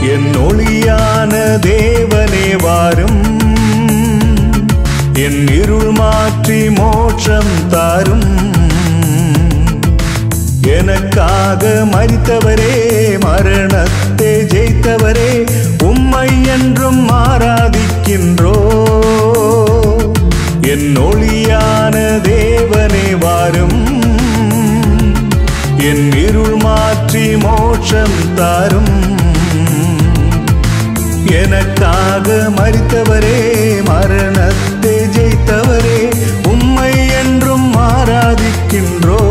என் ஒளியான தேவனே வாரும் என் இருள் மாற்றி மோட்சம் தாரும் எனக்காக மரித்தவரே மரணத்தை ஜெயித்தவரே உம்மை என்றும் ஆராதிக்கின்றோ என் ஒளியான தேவனே வாரும் என் இருள் மாற்றி மோட்சம் தாரும் எனக்காக மரித்தவரே மரணத்தை ஜெயித்தவரே உம்மை என்றும் ஆராதிக்கின்றோ